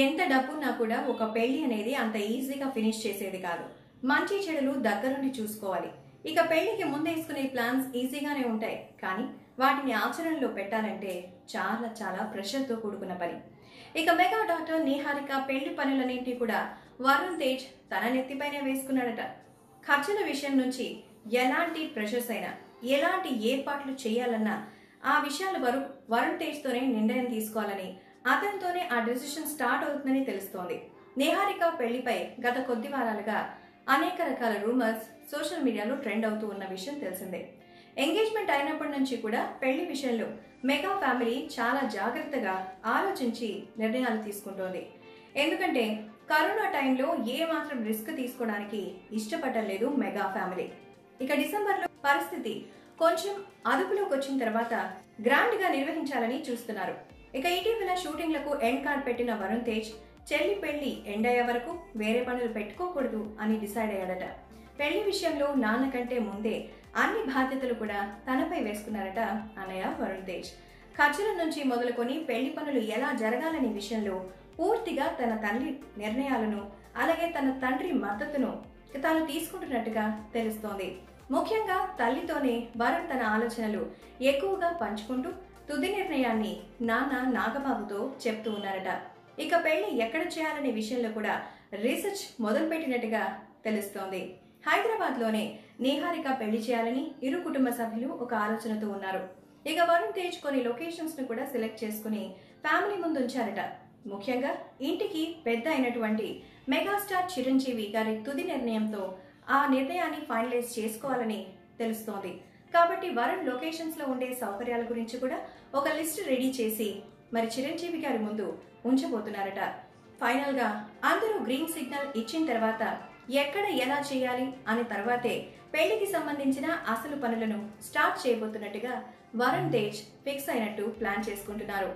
ఎంత డబ్బున్నా కూడా ఒక పెళ్లి అనేది అంత ఈజీగా ఫినిష్ చేసేది కాదు మంచి చెడులు దగ్గరుండి చూసుకోవాలి ఇక పెళ్లికి ముందేసుకునే ప్లాన్స్ ఈజీగానే ఉంటాయి కానీ వాటిని ఆచరణలో పెట్టాలంటే చాలా చాలా ప్రెషర్తో కూడుకున్న పని ఇక మెగా డాక్టర్ నిహారిక పెళ్లి పనులన్నింటినీ కూడా వరుణ్ తేజ్ తన నెత్తిపైనే వేసుకున్నాడట ఖర్చుల విషయం నుంచి ఎలాంటి ప్రెషర్స్ అయినా ఎలాంటి ఏర్పాట్లు చేయాలన్నా ఆ విషయాలు వరు వరుణ్ తేజ్తోనే నిర్ణయం తీసుకోవాలని అతనితోనే ఆ డెసిషన్ స్టార్ట్ అవుతుందని తెలుస్తోంది నిహారిక పెళ్లిపై గత కొద్ది వారాలుగా అనేక రకాల రూమర్స్ సోషల్ మీడియాలో ట్రెండ్ అవుతూ ఉన్న విషయం తెలిసిందే ఎంగేజ్మెంట్ అయినప్పటి నుంచి కూడా పెళ్లి విషయంలో మెగా ఫ్యామిలీ చాలా జాగ్రత్తగా ఆలోచించి నిర్ణయాలు తీసుకుంటోంది ఎందుకంటే కరోనా టైంలో ఏ మాత్రం రిస్క్ తీసుకోవడానికి ఇష్టపడలేదు మెగా ఫ్యామిలీ ఇక డిసెంబర్లో పరిస్థితి కొంచెం అదుపులోకి వచ్చిన తర్వాత గ్రాండ్ గా నిర్వహించాలని చూస్తున్నారు ఇక ఇటీవల షూటింగ్లకు ఎండ్ కార్డ్ పెట్టిన వరుణ్ తేజ్ చెల్లి పెళ్లి ఎండ్ అయ్యే వరకు వేరే పనులు పెట్టుకోకూడదు అని డిసైడ్ అయ్యాడట పెళ్లి విషయంలో నాన్న కంటే ముందే అన్ని బాధ్యతలు కూడా తనపై వేసుకున్నారట అన్నయ్య వరుణ్ తేజ్ ఖర్చుల నుంచి మొదలుకొని పెళ్లి పనులు ఎలా జరగాలనే విషయంలో పూర్తిగా తన తల్లి నిర్ణయాలను అలాగే తన తండ్రి మద్దతును తాను తీసుకుంటున్నట్టుగా తెలుస్తోంది ముఖ్యంగా తల్లితోనే వరుణ్ తన ఆలోచనలు ఎక్కువగా పంచుకుంటూ తుది నిర్ణయాన్ని నాన్న నాగబాబుతో చెప్తూ ఉన్నారట ఇక పెళ్లి ఎక్కడ చేయాలనే విషయంలో కూడా రీసెర్చ్ మొదలుపెట్టినట్టుగా తెలుస్తోంది హైదరాబాద్ లోనే నిహారిక పెళ్లి చేయాలని ఇరు కుటుంబ సభ్యులు ఒక ఆలోచనతో ఉన్నారు ఇక వరుణ్ తేజ్ కొన్ని లొకేషన్స్ ను కూడా సెలెక్ట్ చేసుకుని ఫ్యామిలీ ముందు ఉంచారట ముఖ్యంగా ఇంటికి పెద్ద అయినటువంటి మెగాస్టార్ చిరంజీవి గారి తుది నిర్ణయంతో ఆ నిర్ణయాన్ని ఫైనలైజ్ చేసుకోవాలని తెలుస్తోంది కాబట్టి వరుణ్ లొకేషన్స్ లో ఉండే సౌకర్యాల గురించి కూడా ఒక లిస్ట్ రెడీ చేసి మరి చిరంజీవి గారి ముందు ఉంచబోతున్నారట ఫైనల్ గా అందరూ గ్రీన్ సిగ్నల్ ఇచ్చిన తర్వాత ఎక్కడ ఎలా చేయాలి అని తర్వాతే పెళ్లికి సంబంధించిన అసలు పనులను స్టార్ట్ చేయబోతున్నట్టుగా వరుణ్ తేజ్ ఫిక్స్ అయినట్టు ప్లాన్ చేసుకుంటున్నారు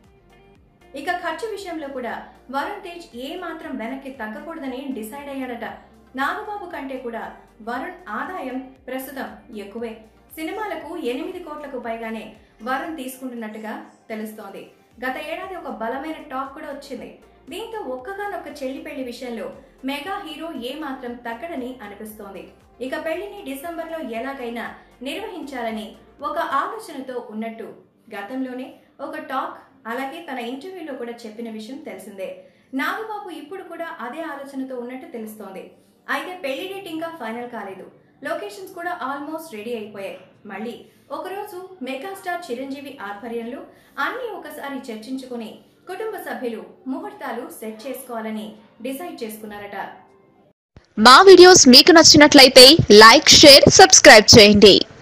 ఇక ఖర్చు విషయంలో కూడా వరుణ్ తేజ్ ఏ మాత్రం వెనక్కి తగ్గకూడదని డిసైడ్ అయ్యాడట నాగబాబు కంటే కూడా వరుణ్ ఆదాయం ప్రస్తుతం ఎక్కువే సినిమాలకు ఎనిమిది కోట్లకు పైగానే వరుణ్ తీసుకుంటున్నట్టుగా తెలుస్తోంది గత ఏడాది ఒక బలమైన టాక్ కూడా వచ్చింది దీంతో ఒక్కగానొక్క చెల్లి పెళ్లి విషయంలో మెగా హీరో ఏ మాత్రం తగ్గడని అనిపిస్తోంది ఇక పెళ్లిని డిసెంబర్లో ఎలాగైనా నిర్వహించాలని ఒక ఆలోచనతో ఉన్నట్టు గతంలోనే ఒక టాక్ అలాగే తన ఇంటర్వ్యూలో కూడా చెప్పిన విషయం తెలిసిందే నాగబాబు ఇప్పుడు కూడా అదే ఆలోచనతో ఉన్నట్టు తెలుస్తోంది అయితే పెళ్లి డేట్ ఇంకా ఫైనల్ కాలేదు లొకేషన్స్ కూడా ఆల్మోస్ట్ రెడీ అయిపోయాయి మళ్ళీ ఒకరోజు మెగాస్టార్ చిరంజీవి ఆధ్వర్యంలో అన్ని ఒకసారి చర్చించుకుని కుటుంబ సభ్యులు ముహూర్తాలు సెట్ చేసుకోవాలని డిసైడ్ చేసుకున్నారట మా వీడియోస్ మీకు నచ్చినట్లయితే లైక్ షేర్ సబ్స్క్రైబ్ చేయండి